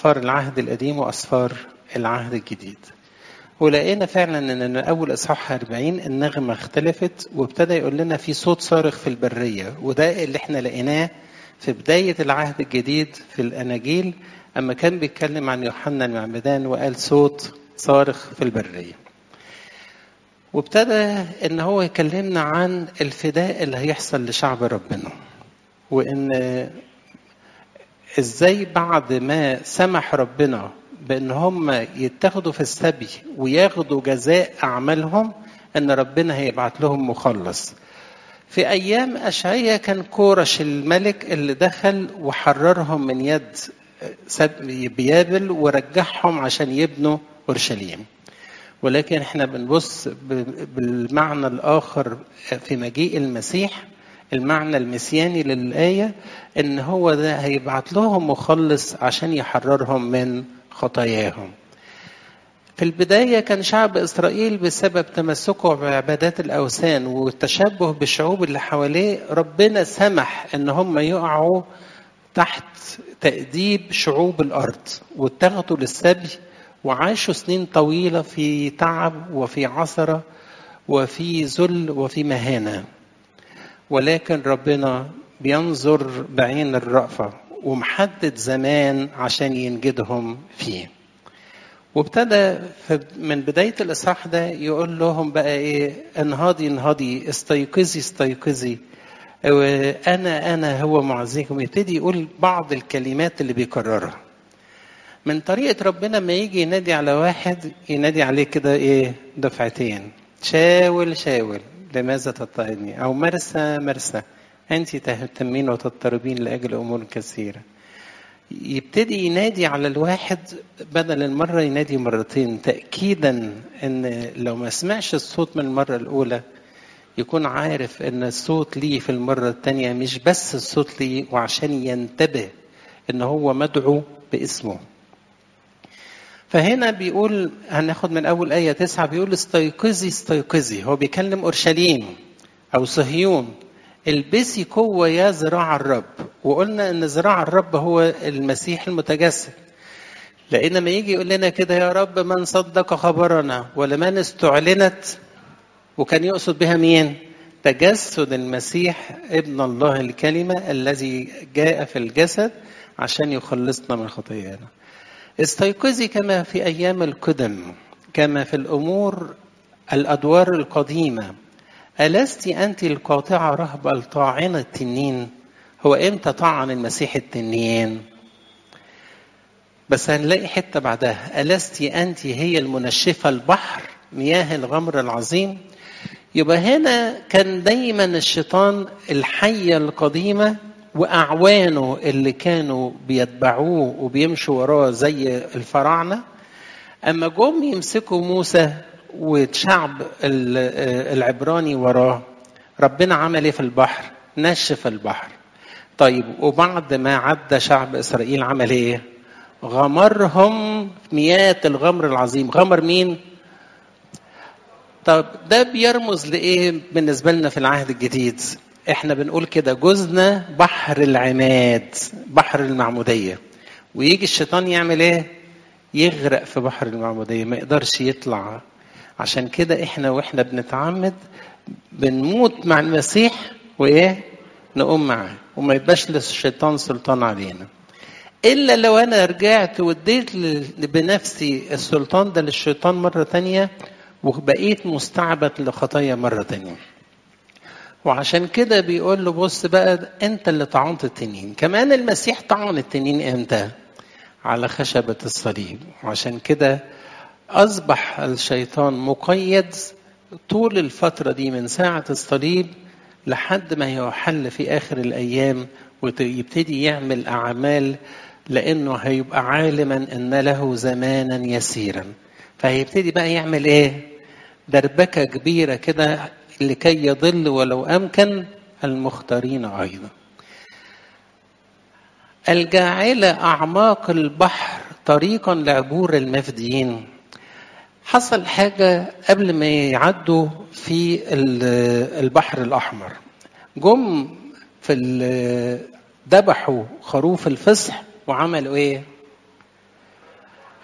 أسفار العهد القديم وأسفار العهد الجديد ولقينا فعلا ان اول اصحاح 40 النغمه اختلفت وابتدى يقول لنا في صوت صارخ في البريه وده اللي احنا لقيناه في بدايه العهد الجديد في الاناجيل اما كان بيتكلم عن يوحنا المعمدان وقال صوت صارخ في البريه. وابتدى ان هو يكلمنا عن الفداء اللي هيحصل لشعب ربنا وان ازاي بعد ما سمح ربنا بان هم يتاخدوا في السبي وياخدوا جزاء اعمالهم ان ربنا هيبعت لهم مخلص في ايام اشعيا كان كورش الملك اللي دخل وحررهم من يد بيابل ورجعهم عشان يبنوا اورشليم ولكن احنا بنبص بالمعنى الاخر في مجيء المسيح المعنى المسياني للايه ان هو ده هيبعت لهم مخلص عشان يحررهم من خطاياهم في البداية كان شعب إسرائيل بسبب تمسكه بعبادات الأوثان والتشبه بالشعوب اللي حواليه ربنا سمح إن هم يقعوا تحت تأديب شعوب الأرض واتخذوا للسبي وعاشوا سنين طويلة في تعب وفي عثرة وفي ذل وفي مهانة ولكن ربنا بينظر بعين الرأفة ومحدد زمان عشان ينجدهم فيه وابتدى من بداية الإصحاح ده يقول لهم بقى إيه انهضي انهضي استيقظي استيقظي أنا أنا هو معزيكم يبتدي يقول بعض الكلمات اللي بيكررها من طريقة ربنا ما يجي ينادي على واحد ينادي عليه كده إيه دفعتين شاول شاول لماذا تضطهدني أو مرسى مرسى أنت تهتمين وتضطربين لأجل أمور كثيرة يبتدي ينادي على الواحد بدل المرة ينادي مرتين تأكيدا أن لو ما سمعش الصوت من المرة الأولى يكون عارف أن الصوت ليه في المرة الثانية مش بس الصوت ليه وعشان ينتبه أن هو مدعو باسمه فهنا بيقول هناخد من أول آية تسعة بيقول استيقظي استيقظي هو بيكلم أورشليم أو صهيون البسي قوة يا ذراع الرب وقلنا ان ذراع الرب هو المسيح المتجسد لان ما يجي يقول لنا كده يا رب من صدق خبرنا ولمن استعلنت وكان يقصد بها مين تجسد المسيح ابن الله الكلمة الذي جاء في الجسد عشان يخلصنا من خطايانا استيقظي كما في أيام القدم كما في الأمور الأدوار القديمة ألست أنت القاطعة رهب الطاعنة التنين هو إمتى طعن المسيح التنين بس هنلاقي حتة بعدها ألست أنت هي المنشفة البحر مياه الغمر العظيم يبقى هنا كان دايما الشيطان الحية القديمة وأعوانه اللي كانوا بيتبعوه وبيمشوا وراه زي الفراعنة أما جم يمسكوا موسى والشعب العبراني وراه ربنا عمل ايه في البحر نشف البحر طيب وبعد ما عدى شعب اسرائيل عمل ايه غمرهم مياه الغمر العظيم غمر مين طب ده بيرمز لايه بالنسبه لنا في العهد الجديد احنا بنقول كده جوزنا بحر العماد بحر المعموديه ويجي الشيطان يعمل ايه يغرق في بحر المعموديه ما يقدرش يطلع عشان كده احنا واحنا بنتعمد بنموت مع المسيح وايه نقوم معاه وما يبقاش للشيطان سلطان علينا الا لو انا رجعت واديت بنفسي السلطان ده للشيطان مره تانية وبقيت مستعبد لخطايا مره تانية وعشان كده بيقول له بص بقى انت اللي طعنت التنين كمان المسيح طعن التنين امتى على خشبة الصليب وعشان كده أصبح الشيطان مقيد طول الفترة دي من ساعة الصليب لحد ما يحل في آخر الأيام ويبتدي يعمل أعمال لأنه هيبقى عالما أن له زمانا يسيرا فهيبتدي بقى يعمل إيه دربكة كبيرة كده لكي يضل ولو أمكن المختارين أيضا الجاعلة أعماق البحر طريقا لعبور المفديين حصل حاجة قبل ما يعدوا في البحر الأحمر جم في ذبحوا خروف الفصح وعملوا إيه؟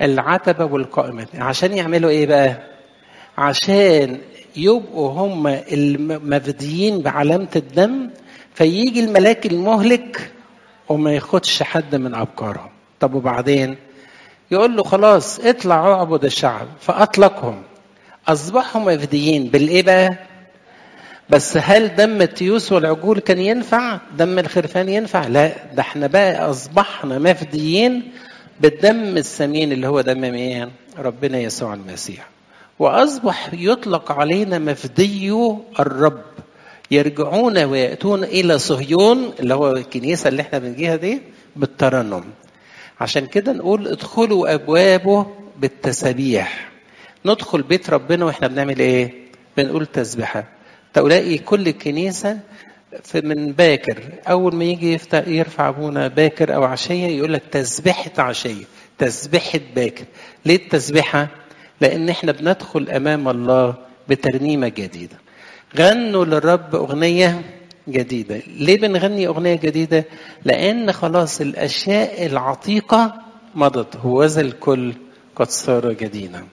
العتبة والقائمة عشان يعملوا ايه بقى عشان يبقوا هم المفديين بعلامة الدم فيجي الملاك المهلك وما ياخدش حد من أبكارهم طب وبعدين يقول له خلاص اطلع اعبد الشعب فأطلقهم أصبحوا مفديين بالإيه بقى بس هل دم التيوس والعجول كان ينفع دم الخرفان ينفع لا ده احنا بقى أصبحنا مفديين بالدم الثمين اللي هو دم مين ربنا يسوع المسيح وأصبح يطلق علينا مفدي الرب يرجعون ويأتون إلى صهيون اللي هو الكنيسة اللي احنا بنجيها دي بالترنم عشان كده نقول ادخلوا أبوابه بالتسابيح ندخل بيت ربنا واحنا بنعمل ايه بنقول تسبيحة تلاقي كل كنيسة في من باكر أول ما يجي يفتح يرفع أبونا باكر أو عشية يقول لك تسبيحة عشية تسبيحة باكر ليه التسبيحة؟ لأن احنا بندخل أمام الله بترنيمة جديدة غنوا للرب أغنية جديدة ليه بنغني أغنية جديدة لأن خلاص الأشياء العتيقة مضت هو ذا الكل قد صار جديدا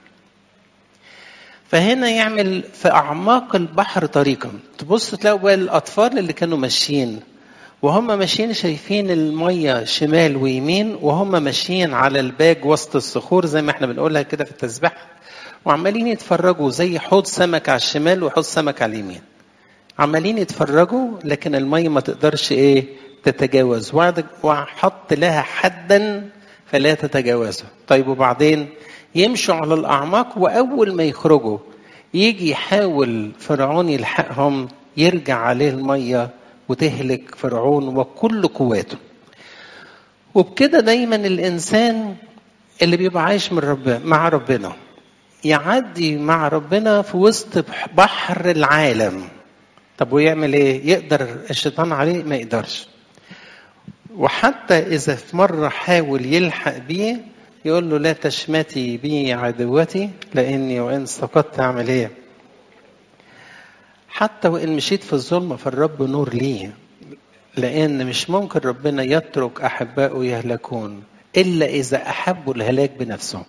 فهنا يعمل في أعماق البحر طريقا تبص تلاقوا بقى الأطفال اللي كانوا ماشيين وهم ماشيين شايفين المية شمال ويمين وهم ماشيين على الباج وسط الصخور زي ما احنا بنقولها كده في التسبيح وعمالين يتفرجوا زي حوض سمك على الشمال وحوض سمك على اليمين عمالين يتفرجوا لكن المية ما تقدرش ايه تتجاوز وحط لها حدا فلا تتجاوزه طيب وبعدين يمشوا على الأعماق وأول ما يخرجوا يجي يحاول فرعون يلحقهم يرجع عليه المية وتهلك فرعون وكل قواته وبكده دايما الإنسان اللي بيبقى عايش من رب مع ربنا يعدي مع ربنا في وسط بحر العالم طب ويعمل ايه يقدر الشيطان عليه ما يقدرش وحتى اذا في مره حاول يلحق بيه يقول له لا تشمتي بي عدوتي لاني وان سقطت اعمل ايه حتى وان مشيت في الظلمه فالرب نور لي لان مش ممكن ربنا يترك احبائه يهلكون الا اذا احبوا الهلاك بنفسهم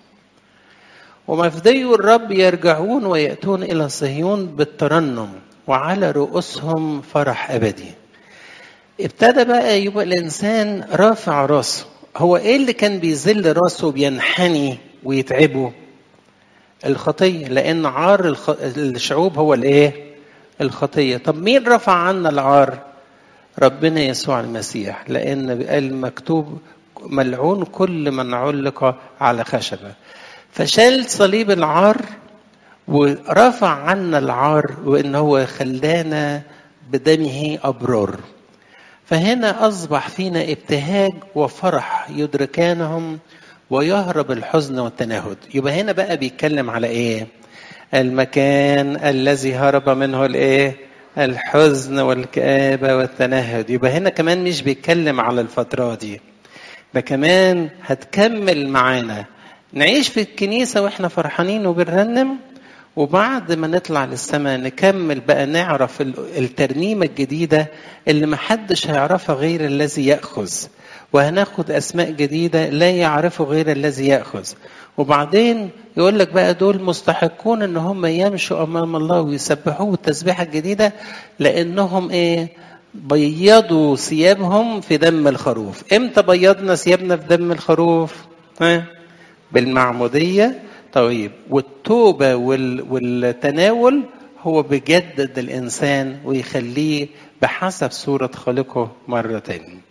ومفدي الرب يرجعون وياتون الى صهيون بالترنم وعلى رؤوسهم فرح ابدي ابتدى بقى يبقى الانسان رافع راسه هو ايه اللي كان بيذل راسه وبينحني ويتعبه الخطيه لان عار الخ... الشعوب هو الايه الخطيه طب مين رفع عنا العار ربنا يسوع المسيح لان قال مكتوب ملعون كل من علق على خشبه فشال صليب العار ورفع عنا العار وان هو خلانا بدمه ابرار فهنا اصبح فينا ابتهاج وفرح يدركانهم ويهرب الحزن والتنهد يبقى هنا بقى بيتكلم على ايه المكان الذي هرب منه الايه الحزن والكآبة والتنهد يبقى هنا كمان مش بيتكلم على الفترة دي ده كمان هتكمل معانا نعيش في الكنيسة واحنا فرحانين وبنرنم وبعد ما نطلع للسماء نكمل بقى نعرف الترنيمة الجديدة اللي محدش هيعرفها غير الذي يأخذ وهناخد أسماء جديدة لا يعرفه غير الذي يأخذ وبعدين يقول لك بقى دول مستحقون ان هم يمشوا امام الله ويسبحوه التسبيحه الجديده لانهم ايه بيضوا ثيابهم في دم الخروف امتى بيضنا ثيابنا في دم الخروف ها بالمعموديه طيب والتوبه وال... والتناول هو بيجدد الانسان ويخليه بحسب صوره خالقه مره تانية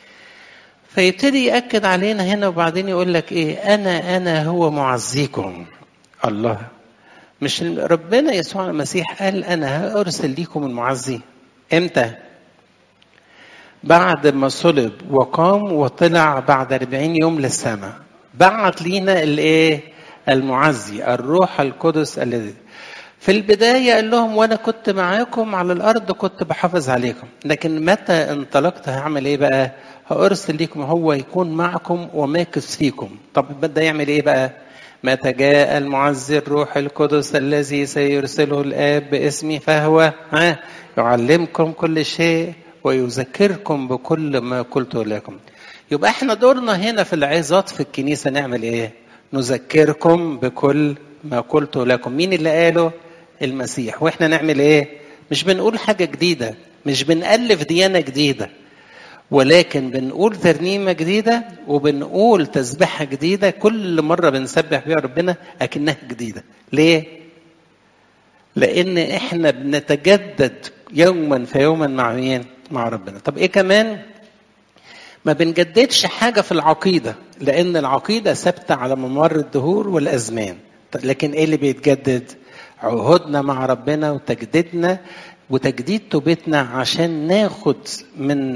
فيبتدي ياكد علينا هنا وبعدين يقول لك ايه انا انا هو معزيكم الله مش ربنا يسوع المسيح قال انا هارسل ليكم المعزي امتى بعد ما صلب وقام وطلع بعد 40 يوم للسماء بعت لينا الايه المعزي الروح القدس الذي في البداية قال لهم وأنا كنت معاكم على الأرض كنت بحافظ عليكم لكن متى انطلقت هعمل إيه بقى هأرسل لكم هو يكون معكم وماكس فيكم طب بدأ يعمل إيه بقى متى جاء المعزي الروح القدس الذي سيرسله الآب باسمي فهو ها يعلمكم كل شيء ويذكركم بكل ما قلت لكم يبقى احنا دورنا هنا في العظات في الكنيسة نعمل ايه نذكركم بكل ما قلت لكم مين اللي قاله المسيح واحنا نعمل ايه مش بنقول حاجة جديدة مش بنألف ديانة جديدة ولكن بنقول ترنيمة جديدة وبنقول تسبيحة جديدة كل مرة بنسبح بيها ربنا أكنها جديدة ليه؟ لأن إحنا بنتجدد يوما فيوما مع مين؟ مع ربنا طب إيه كمان؟ ما بنجددش حاجة في العقيدة لأن العقيدة ثابتة على ممر الدهور والأزمان لكن إيه اللي بيتجدد؟ عهودنا مع ربنا وتجديدنا وتجديد توبتنا عشان ناخد من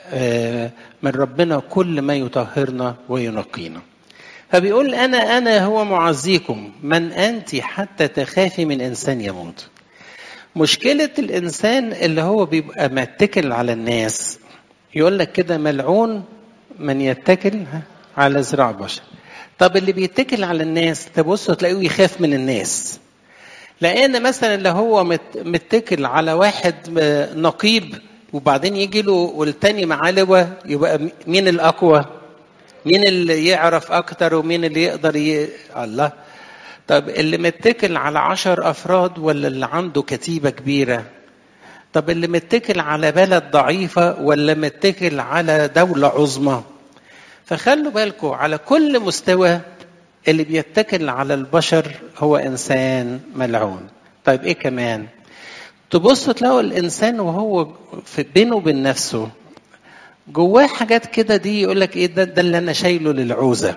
من ربنا كل ما يطهرنا وينقينا فبيقول أنا أنا هو معزيكم من أنت حتى تخافي من إنسان يموت مشكلة الإنسان اللي هو بيبقى متكل على الناس يقول لك كده ملعون من يتكل على ذراع بشر طب اللي بيتكل على الناس تبصوا تلاقيه يخاف من الناس لان مثلا لو هو متكل على واحد نقيب وبعدين يجي له والتاني معاه لواء يبقى مين الاقوى مين اللي يعرف اكتر ومين اللي يقدر ي... الله طب اللي متكل على عشر افراد ولا اللي عنده كتيبه كبيره طب اللي متكل على بلد ضعيفه ولا متكل على دوله عظمى فخلوا بالكم على كل مستوى اللي بيتكل على البشر هو انسان ملعون طيب ايه كمان تبص تلاقوا الانسان وهو في بينه وبين نفسه جواه حاجات كده دي يقول لك ايه ده, ده اللي انا شايله للعوزه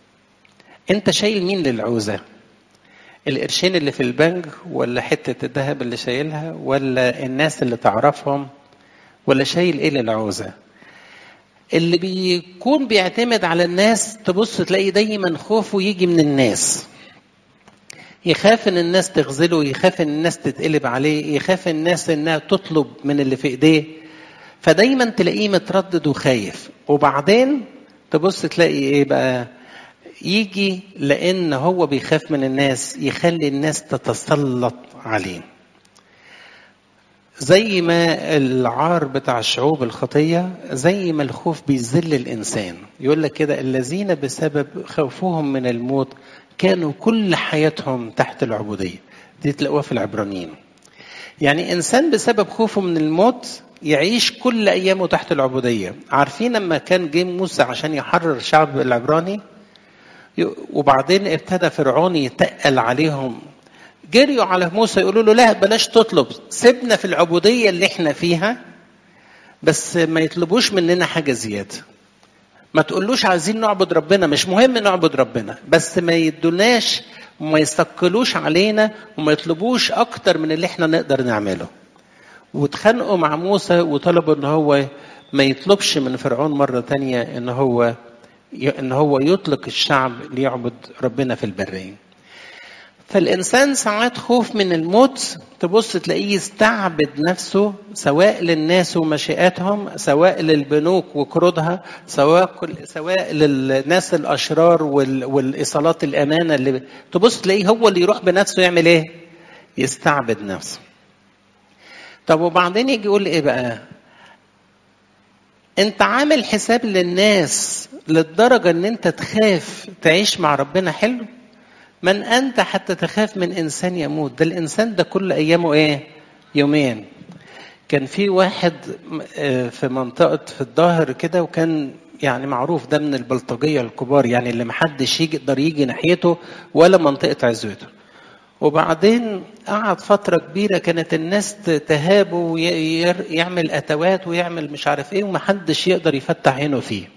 انت شايل مين للعوزه القرشين اللي في البنك ولا حته الذهب اللي شايلها ولا الناس اللي تعرفهم ولا شايل ايه للعوزه اللي بيكون بيعتمد على الناس تبص تلاقي دايما خوفه يجي من الناس يخاف ان الناس تغزله يخاف ان الناس تتقلب عليه يخاف الناس انها تطلب من اللي في ايديه فدايما تلاقيه متردد وخايف وبعدين تبص تلاقي ايه بقى يجي لان هو بيخاف من الناس يخلي الناس تتسلط عليه زي ما العار بتاع الشعوب الخطية زي ما الخوف بيذل الإنسان يقول لك كده الذين بسبب خوفهم من الموت كانوا كل حياتهم تحت العبودية دي تلاقوها في العبرانيين يعني إنسان بسبب خوفه من الموت يعيش كل أيامه تحت العبودية عارفين لما كان جه موسى عشان يحرر الشعب العبراني وبعدين ابتدى فرعون يتقل عليهم جريوا على موسى يقولوا له لا بلاش تطلب سيبنا في العبودية اللي احنا فيها بس ما يطلبوش مننا حاجة زيادة ما تقولوش عايزين نعبد ربنا مش مهم نعبد ربنا بس ما يدوناش وما يستقلوش علينا وما يطلبوش اكتر من اللي احنا نقدر نعمله واتخانقوا مع موسى وطلبوا ان هو ما يطلبش من فرعون مرة تانية ان هو ان هو يطلق الشعب ليعبد ربنا في البرية فالإنسان ساعات خوف من الموت تبص تلاقيه يستعبد نفسه سواء للناس ومشيئاتهم سواء للبنوك وقروضها سواء سواء للناس الأشرار والإيصالات الأمانة اللي تبص تلاقيه هو اللي يروح بنفسه يعمل إيه؟ يستعبد نفسه. طب وبعدين يجي يقول إيه بقى؟ أنت عامل حساب للناس للدرجة إن أنت تخاف تعيش مع ربنا حلو؟ من أنت حتى تخاف من إنسان يموت ده الإنسان ده كل أيامه إيه يومين كان في واحد في منطقة في الظاهر كده وكان يعني معروف ده من البلطجية الكبار يعني اللي محدش يقدر يجي ناحيته ولا منطقة عزوته وبعدين قعد فترة كبيرة كانت الناس تهابه ويعمل أتوات ويعمل مش عارف إيه ومحدش يقدر يفتح عينه فيه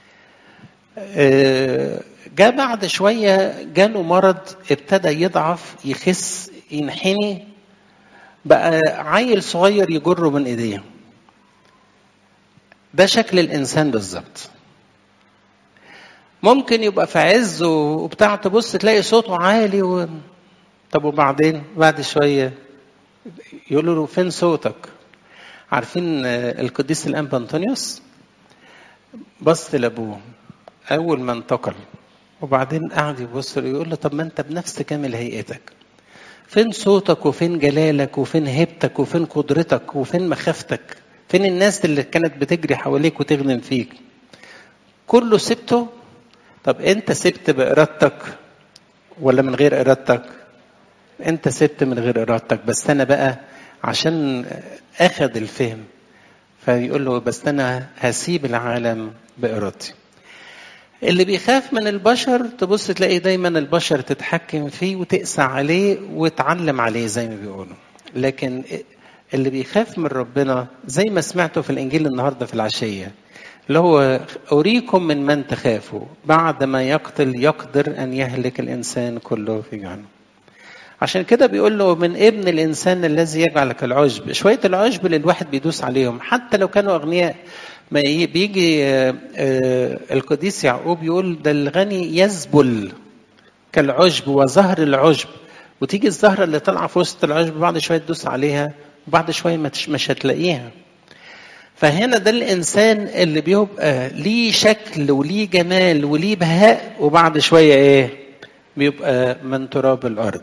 جاء بعد شوية جاله مرض ابتدى يضعف يخس ينحني بقى عيل صغير يجره من ايديه ده شكل الانسان بالظبط ممكن يبقى في عز وبتاع تبص تلاقي صوته عالي و... طب وبعدين بعد شوية يقولوا له فين صوتك عارفين القديس الانبا انطونيوس بص لابوه اول ما انتقل وبعدين قعد يبص له يقول له طب ما انت بنفس كامل هيئتك فين صوتك وفين جلالك وفين هيبتك وفين قدرتك وفين مخافتك فين الناس اللي كانت بتجري حواليك وتغنم فيك كله سبته طب انت سبت بارادتك ولا من غير ارادتك انت سبت من غير ارادتك بس انا بقى عشان اخذ الفهم فيقول له بس انا هسيب العالم بارادتي اللي بيخاف من البشر تبص تلاقي دايما البشر تتحكم فيه وتقسى عليه وتعلم عليه زي ما بيقولوا لكن اللي بيخاف من ربنا زي ما سمعته في الانجيل النهارده في العشيه اللي هو اريكم من من تخافوا بعد ما يقتل يقدر ان يهلك الانسان كله في جهنم عشان كده بيقول له من ابن الانسان الذي يجعلك العشب شويه العشب اللي الواحد بيدوس عليهم حتى لو كانوا اغنياء ما بيجي القديس يعقوب يقول ده الغني يذبل كالعشب وظهر العشب وتيجي الزهره اللي طالعه في وسط العشب بعد شويه تدوس عليها وبعد شويه مش هتلاقيها فهنا ده الانسان اللي بيبقى ليه شكل وليه جمال وليه بهاء وبعد شويه ايه بيبقى من تراب الارض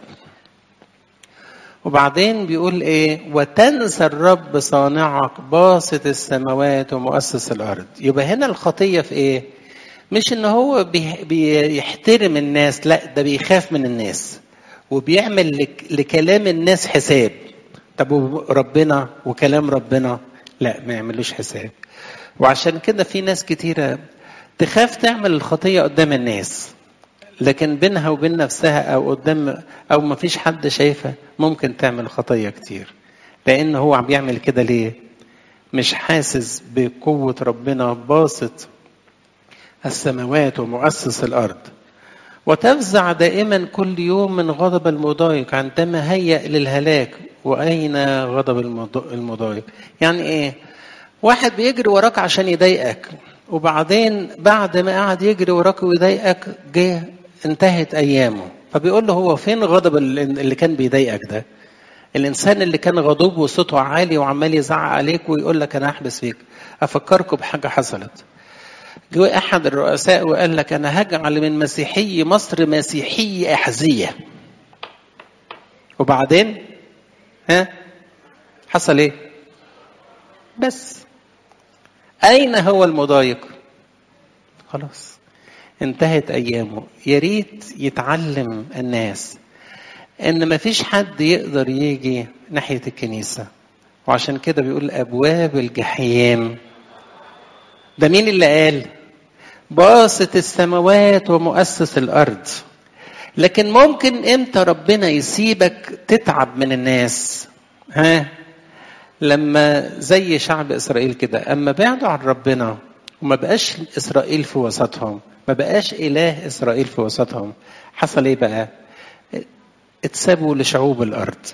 وبعدين بيقول ايه وتنسى الرب صانعك باسط السماوات ومؤسس الارض يبقى هنا الخطيه في ايه مش ان هو بيحترم الناس لا ده بيخاف من الناس وبيعمل لكلام الناس حساب طب ربنا وكلام ربنا لا ما يعملوش حساب وعشان كده في ناس كتيرة تخاف تعمل الخطية قدام الناس لكن بينها وبين نفسها او قدام او ما فيش حد شايفها ممكن تعمل خطيه كتير لان هو عم بيعمل كده ليه مش حاسس بقوه ربنا باسط السماوات ومؤسس الارض وتفزع دائما كل يوم من غضب المضايق عندما هيأ للهلاك واين غضب المضايق يعني ايه واحد بيجري وراك عشان يضايقك وبعدين بعد ما قعد يجري وراك ويضايقك جه انتهت ايامه فبيقول له هو فين غضب اللي كان بيضايقك ده الانسان اللي كان غضوب وصوته عالي وعمال يزعق عليك ويقول لك انا هحبس فيك افكركم بحاجه حصلت جه احد الرؤساء وقال لك انا هجعل من مسيحي مصر مسيحي احذيه وبعدين ها حصل ايه بس اين هو المضايق خلاص انتهت ايامه يا ريت يتعلم الناس ان ما فيش حد يقدر يجي ناحيه الكنيسه وعشان كده بيقول ابواب الجحيم ده مين اللي قال باسط السماوات ومؤسس الارض لكن ممكن امتى ربنا يسيبك تتعب من الناس ها لما زي شعب اسرائيل كده اما بعدوا عن ربنا وما بقاش اسرائيل في وسطهم ما بقاش اله اسرائيل في وسطهم حصل ايه بقى اتسابوا لشعوب الارض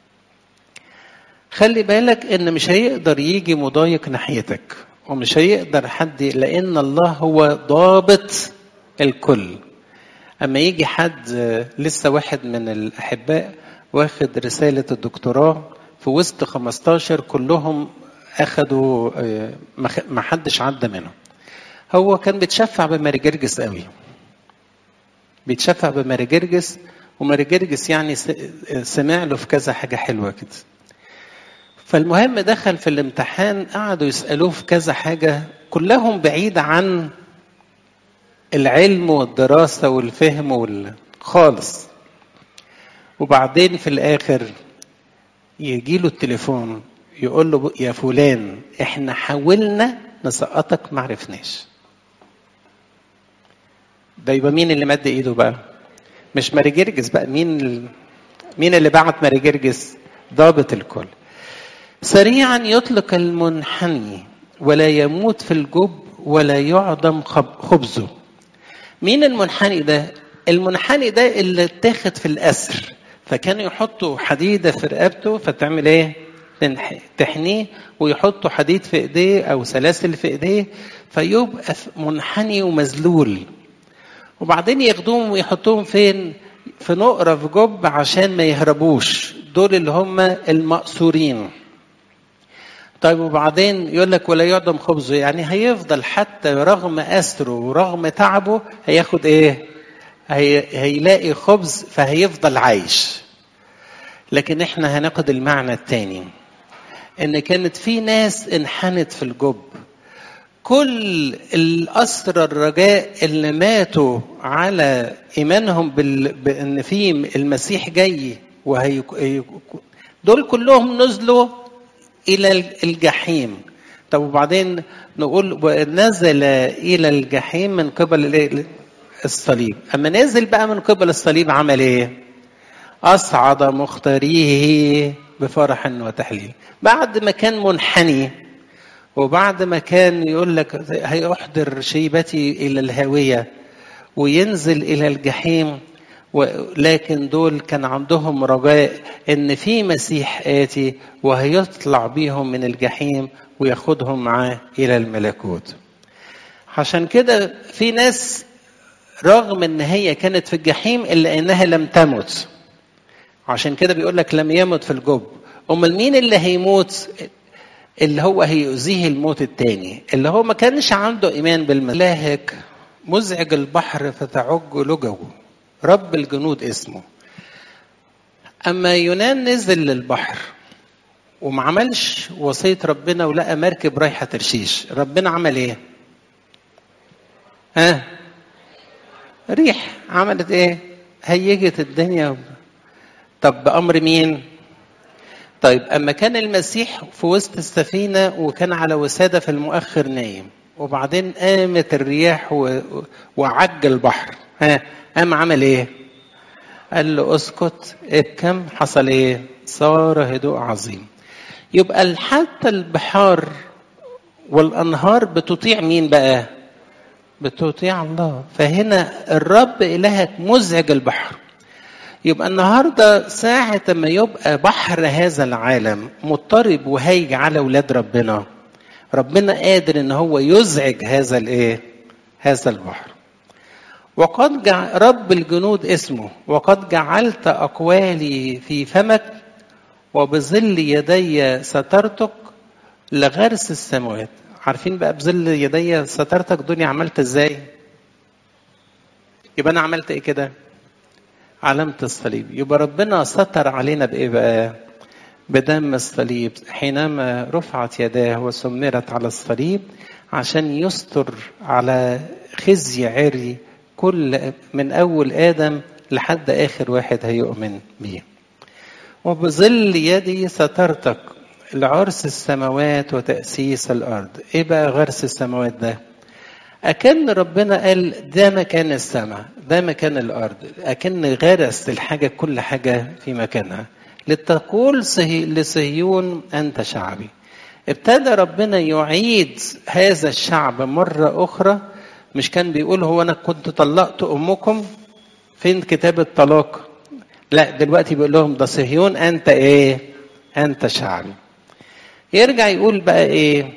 خلي بالك ان مش هيقدر يجي مضايق ناحيتك ومش هيقدر حد لان الله هو ضابط الكل اما يجي حد لسه واحد من الاحباء واخد رساله الدكتوراه في وسط 15 كلهم اخدوا ما حدش عدى منهم هو كان بيتشفع بماري جرجس قوي بيتشفع بماري جرجس وماري جرجس يعني سمع له في كذا حاجه حلوه كده فالمهم دخل في الامتحان قعدوا يسالوه في كذا حاجه كلهم بعيد عن العلم والدراسه والفهم وال... خالص وبعدين في الاخر يجي له التليفون يقول له يا فلان احنا حاولنا نسقطك ما عرفناش ده يبقى مين اللي مد ايده بقى مش ماري جرجس بقى مين ال... مين اللي بعت ماري جرجس ضابط الكل سريعا يطلق المنحني ولا يموت في الجب ولا يعدم خبزه مين المنحني ده المنحني ده اللي اتاخد في الاسر فكانوا يحطوا حديده في رقبته فتعمل ايه تحنيه ويحطوا حديد في ايديه او سلاسل في ايديه فيبقى منحني ومذلول وبعدين ياخدوهم ويحطوهم فين في نقره في جب عشان ما يهربوش دول اللي هم المأسورين طيب وبعدين يقول لك ولا يعدم خبزه يعني هيفضل حتى رغم أسره ورغم تعبه هياخد ايه هي هيلاقي خبز فهيفضل عايش لكن احنا هناخد المعنى الثاني ان كانت في ناس انحنت في الجب كل الأسرى الرجاء اللي ماتوا على إيمانهم بال... بأن في المسيح جاي وهي دول كلهم نزلوا إلى الجحيم طب وبعدين نقول نزل إلى الجحيم من قبل الصليب أما نزل بقى من قبل الصليب عمل إيه أصعد مختاريه بفرح وتحليل بعد ما كان منحني وبعد ما كان يقول لك هيحضر شيبتي إلى الهاوية وينزل إلى الجحيم ولكن دول كان عندهم رجاء ان في مسيح آتي وهيطلع بيهم من الجحيم وياخدهم معاه الى الملكوت عشان كده في ناس رغم ان هي كانت في الجحيم الا انها لم تمت عشان كده بيقول لك لم يمت في الجب امال مين اللي هيموت اللي هو هيؤذيه الموت التاني اللي هو ما كانش عنده ايمان بالملاهك مزعج البحر فتعج لجوه رب الجنود اسمه اما يونان نزل للبحر وما عملش وصيه ربنا ولقى مركب رايحه ترشيش ربنا عمل ايه ها ريح عملت ايه هيجت الدنيا طب بامر مين طيب اما كان المسيح في وسط السفينه وكان على وساده في المؤخر نايم وبعدين قامت الرياح و... وعج البحر ها قام عمل ايه قال له اسكت ابكم حصل ايه صار هدوء عظيم يبقى حتى البحار والانهار بتطيع مين بقى بتطيع الله فهنا الرب الهك مزعج البحر يبقى النهارده ساعة ما يبقى بحر هذا العالم مضطرب وهيج على ولاد ربنا ربنا قادر ان هو يزعج هذا الايه هذا البحر وقد جع رب الجنود اسمه وقد جعلت اقوالي في فمك وبظل يدي سترتك لغرس السماوات عارفين بقى بظل يدي سترتك دنيا عملت ازاي يبقى انا عملت ايه كده علامة الصليب يبقى ربنا ستر علينا بايه بقى بدم الصليب حينما رفعت يداه وسمرت على الصليب عشان يستر على خزي عري كل من اول ادم لحد اخر واحد هيؤمن بيه وبظل يدي سترتك لعرس السماوات وتأسيس الأرض إيه بقى غرس السماوات ده أكن ربنا قال ده مكان السماء ده مكان الأرض أكن غرس الحاجة كل حاجة في مكانها لتقول صهي لصهيون أنت شعبي ابتدى ربنا يعيد هذا الشعب مرة أخرى مش كان بيقول هو أنا كنت طلقت أمكم فين كتاب الطلاق لا دلوقتي بيقول لهم ده صهيون أنت إيه أنت شعبي يرجع يقول بقى إيه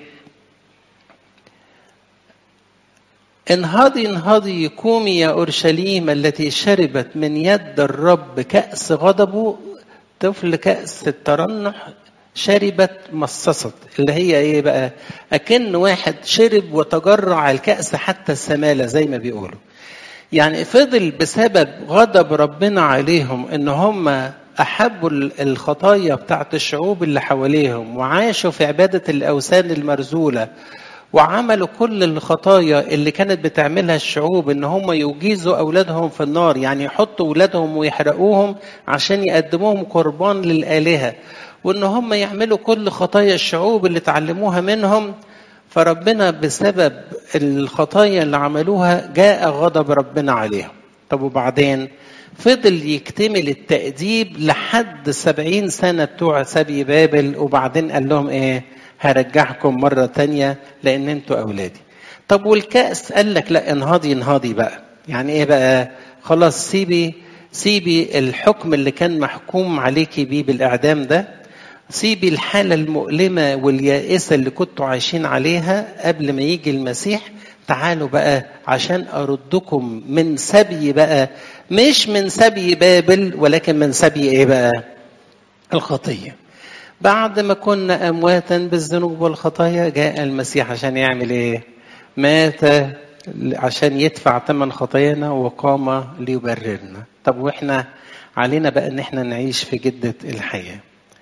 انهضي انهضي قومي يا اورشليم التي شربت من يد الرب كاس غضبه طفل كاس الترنح شربت مصصت اللي هي ايه بقى اكن واحد شرب وتجرع الكاس حتى السماله زي ما بيقولوا يعني فضل بسبب غضب ربنا عليهم ان هم احبوا الخطايا بتاعت الشعوب اللي حواليهم وعاشوا في عباده الاوثان المرزوله وعملوا كل الخطايا اللي كانت بتعملها الشعوب ان هم يجيزوا اولادهم في النار يعني يحطوا اولادهم ويحرقوهم عشان يقدموهم قربان للالهه وان هم يعملوا كل خطايا الشعوب اللي اتعلموها منهم فربنا بسبب الخطايا اللي عملوها جاء غضب ربنا عليهم طب وبعدين فضل يكتمل التأديب لحد سبعين سنة بتوع سبي بابل وبعدين قال لهم ايه هرجعكم مرة تانية لأن انتوا أولادي طب والكأس قال لك لا انهضي انهضي بقى يعني ايه بقى خلاص سيبي سيبي الحكم اللي كان محكوم عليكي بيه بالإعدام ده سيبي الحالة المؤلمة واليائسة اللي كنتوا عايشين عليها قبل ما يجي المسيح تعالوا بقى عشان أردكم من سبي بقى مش من سبي بابل ولكن من سبي ايه بقى الخطيه بعد ما كنا امواتا بالذنوب والخطايا جاء المسيح عشان يعمل ايه مات عشان يدفع ثمن خطايانا وقام ليبررنا طب واحنا علينا بقى ان احنا نعيش في جدة الحياة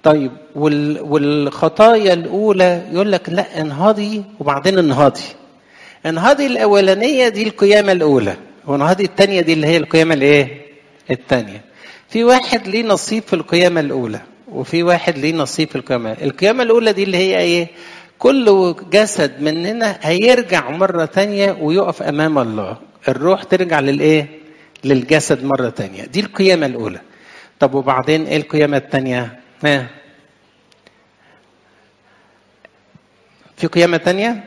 طيب وال والخطايا الاولى يقول لك لا انهضي وبعدين انهضي انهضي الاولانيه دي القيامه الاولى وانهضي الثانيه دي اللي هي القيامه الايه الثانيه في واحد ليه نصيب في القيامه الاولى وفي واحد ليه نصيب في القيامه القيامه الاولى دي اللي هي ايه كل جسد مننا هيرجع مره تانية ويقف امام الله الروح ترجع للايه للجسد مره تانية دي القيامه الاولى طب وبعدين ايه القيامه الثانيه ها في قيامه تانية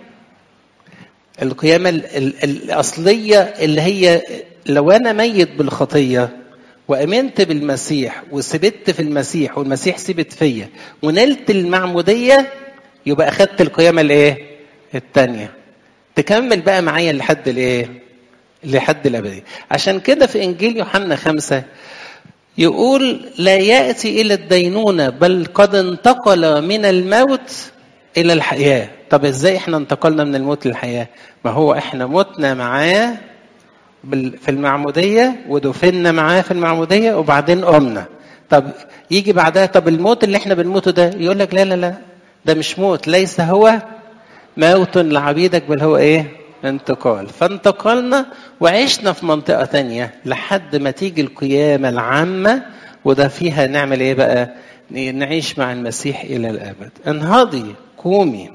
القيامة ال ال الأصلية اللي هي لو أنا ميت بالخطية وأمنت بالمسيح وثبت في المسيح والمسيح ثبت فيا ونلت المعمودية يبقى أخدت القيامة الإيه؟ التانية تكمل بقى معايا لحد الإيه؟ لحد الأبدية عشان كده في إنجيل يوحنا خمسة يقول لا يأتي إلى الدينونة بل قد انتقل من الموت إلى الحياة طب ازاي احنا انتقلنا من الموت للحياه؟ ما هو احنا متنا معاه في المعموديه ودفنا معاه في المعموديه وبعدين قمنا. طب يجي بعدها طب الموت اللي احنا بنموته ده يقول لك لا لا لا ده مش موت ليس هو موت لعبيدك بل هو ايه؟ انتقال فانتقلنا وعشنا في منطقه ثانيه لحد ما تيجي القيامه العامه وده فيها نعمل ايه بقى؟ نعيش مع المسيح الى الابد. انهضي قومي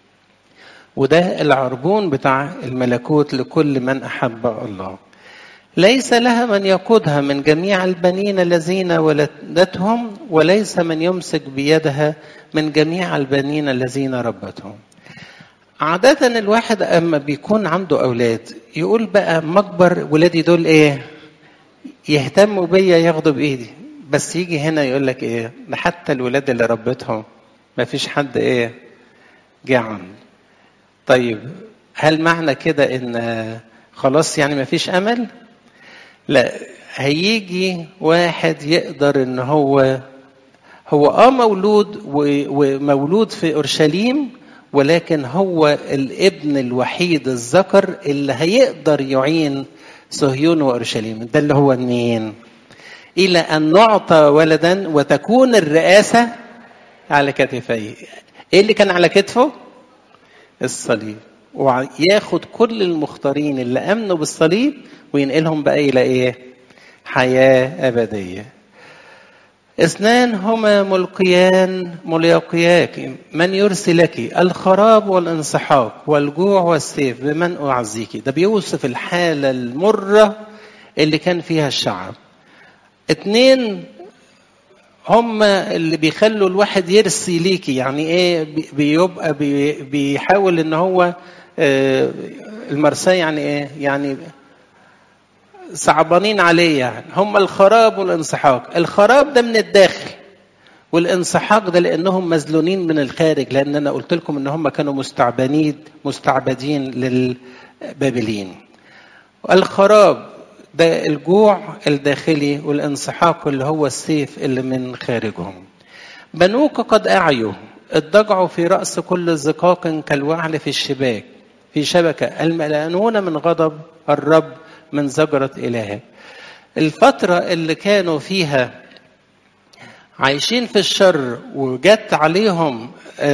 وده العربون بتاع الملكوت لكل من احب الله ليس لها من يقودها من جميع البنين الذين ولدتهم وليس من يمسك بيدها من جميع البنين الذين ربتهم عادة الواحد أما بيكون عنده أولاد يقول بقى مكبر ولادي دول إيه يهتموا بيا ياخدوا بإيدي بس يجي هنا يقول لك إيه ده حتى الولاد اللي ربتهم ما فيش حد إيه جه عنده طيب هل معنى كده ان خلاص يعني ما فيش امل لا هيجي واحد يقدر ان هو هو اه مولود ومولود في اورشليم ولكن هو الابن الوحيد الذكر اللي هيقدر يعين صهيون واورشليم ده اللي هو مين الى ان نعطى ولدا وتكون الرئاسه على كتفيه ايه اللي كان على كتفه الصليب وياخد كل المختارين اللي امنوا بالصليب وينقلهم بقى الى ايه حياه ابديه اثنان هما ملقيان مليقياك من يرسلك الخراب والانسحاق والجوع والسيف بمن اعزيك ده بيوصف الحاله المره اللي كان فيها الشعب اتنين هم اللي بيخلوا الواحد يرسي ليكي يعني ايه بيبقى بي بيحاول ان هو المرساه يعني ايه يعني صعبانين عليه يعني هم الخراب والانسحاق الخراب ده من الداخل والانسحاق ده لانهم مذلولين من الخارج لان انا قلت لكم ان هم كانوا مستعبدين مستعبدين للبابلين الخراب ده الجوع الداخلي والانسحاق اللي هو السيف اللي من خارجهم بنوك قد أعيوا اضطجعوا في رأس كل زقاق كالوعل في الشباك في شبكة الملانون من غضب الرب من زجرة إلهه الفترة اللي كانوا فيها عايشين في الشر وجت عليهم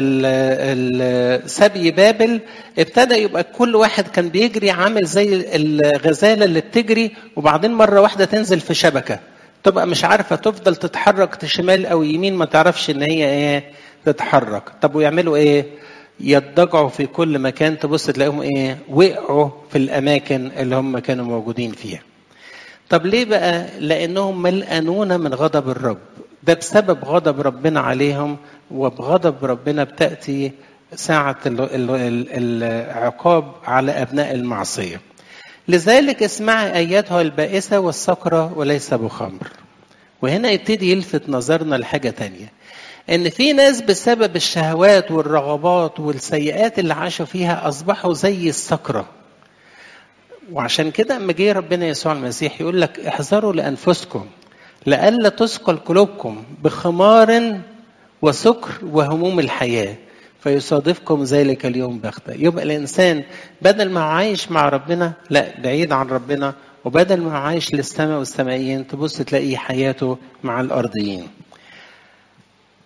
سبي بابل ابتدى يبقى كل واحد كان بيجري عامل زي الغزاله اللي بتجري وبعدين مره واحده تنزل في شبكه تبقى مش عارفه تفضل تتحرك شمال او يمين ما تعرفش ان هي ايه تتحرك طب ويعملوا ايه يضجعوا في كل مكان تبص تلاقيهم ايه وقعوا في الاماكن اللي هم كانوا موجودين فيها طب ليه بقى لانهم ملأنون من غضب الرب ده بسبب غضب ربنا عليهم وبغضب ربنا بتأتي ساعة العقاب على أبناء المعصية لذلك اسمعي أياتها البائسة والسكرة وليس بخمر وهنا يبتدي يلفت نظرنا لحاجة تانية إن في ناس بسبب الشهوات والرغبات والسيئات اللي عاشوا فيها أصبحوا زي السكرة وعشان كده اما جه ربنا يسوع المسيح يقول لك احذروا لانفسكم لئلا تثقل قلوبكم بخمار وسكر وهموم الحياه فيصادفكم ذلك اليوم بغتة يبقى الإنسان بدل ما عايش مع ربنا لا بعيد عن ربنا وبدل ما عايش للسماء والسمائيين تبص تلاقي حياته مع الأرضيين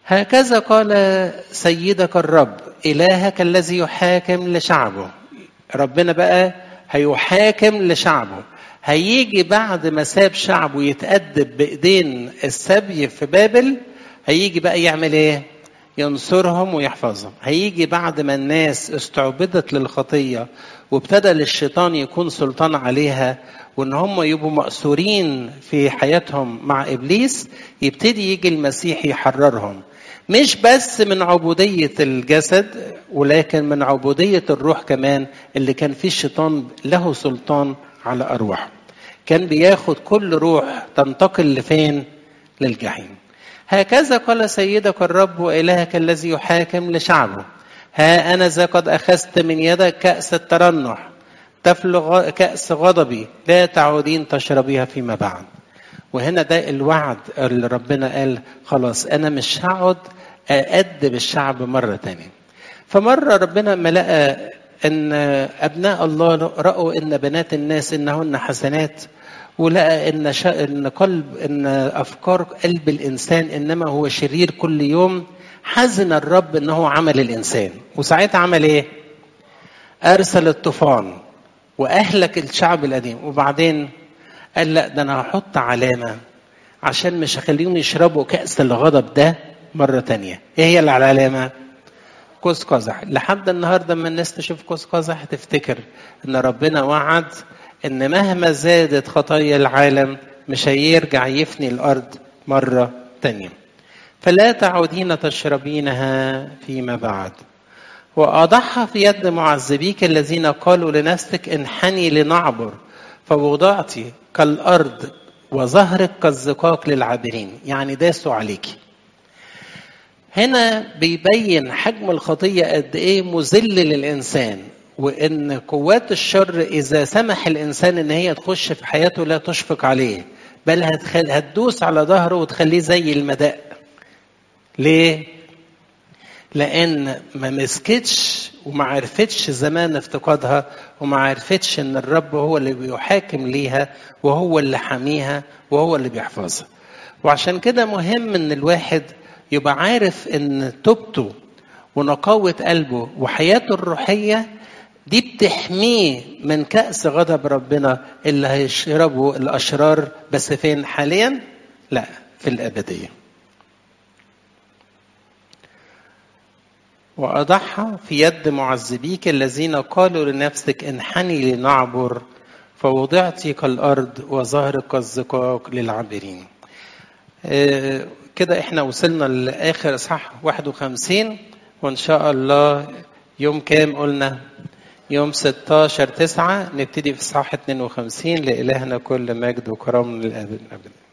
هكذا قال سيدك الرب إلهك الذي يحاكم لشعبه ربنا بقى هيحاكم لشعبه هيجي بعد ما ساب شعبه يتأدب بإيدين السبي في بابل هيجي بقى يعمل إيه؟ ينصرهم ويحفظهم هيجي بعد ما الناس استعبدت للخطية وابتدى للشيطان يكون سلطان عليها وان هم يبقوا مأسورين في حياتهم مع ابليس يبتدي يجي المسيح يحررهم مش بس من عبودية الجسد ولكن من عبودية الروح كمان اللي كان فيه الشيطان له سلطان على أرواحهم كان بياخد كل روح تنتقل لفين للجحيم هكذا قال سيدك الرب وإلهك الذي يحاكم لشعبه ها أنا ذا قد أخذت من يدك كأس الترنح تفل كأس غضبي لا تعودين تشربيها فيما بعد وهنا ده الوعد اللي ربنا قال خلاص أنا مش هقعد أأدب الشعب مرة تانية فمرة ربنا ما لقى أن أبناء الله رأوا أن بنات الناس إنهن حسنات ولقى ان شا... ان قلب ان افكار قلب الانسان انما هو شرير كل يوم حزن الرب انه عمل الانسان وساعتها عمل ايه ارسل الطوفان واهلك الشعب القديم وبعدين قال لا ده انا هحط علامه عشان مش هخليهم يشربوا كاس الغضب ده مره تانية ايه هي العلامه قوس قزح لحد النهارده لما الناس تشوف قوس قزح تفتكر ان ربنا وعد ان مهما زادت خطايا العالم مش هيرجع يفني الارض مره تانيه فلا تعودين تشربينها فيما بعد واضعها في يد معذبيك الذين قالوا لنفسك انحني لنعبر فوضعت كالارض وظهرك كالزقاق للعابرين يعني داسوا عليكي هنا بيبين حجم الخطيه قد ايه مذل للانسان وان قوات الشر اذا سمح الانسان ان هي تخش في حياته لا تشفق عليه بل هتخل... هتدوس على ظهره وتخليه زي المداء ليه لان ما مسكتش وما عرفتش زمان افتقادها وما عرفتش ان الرب هو اللي بيحاكم ليها وهو اللي حاميها وهو اللي بيحفظها وعشان كده مهم ان الواحد يبقى عارف ان توبته ونقاوة قلبه وحياته الروحية دي بتحميه من كأس غضب ربنا اللي هيشربه الأشرار بس فين حاليا؟ لا في الأبدية. وأضعها في يد معذبيك الذين قالوا لنفسك انحني لنعبر فوضعت كالأرض وظهرك كالزقاق للعابرين. آه كده احنا وصلنا لآخر إصحاح 51 وإن شاء الله يوم كام قلنا؟ يوم 16 9 نبتدي في صحاح 52 لإلهنا كل مجد وكرم للأبد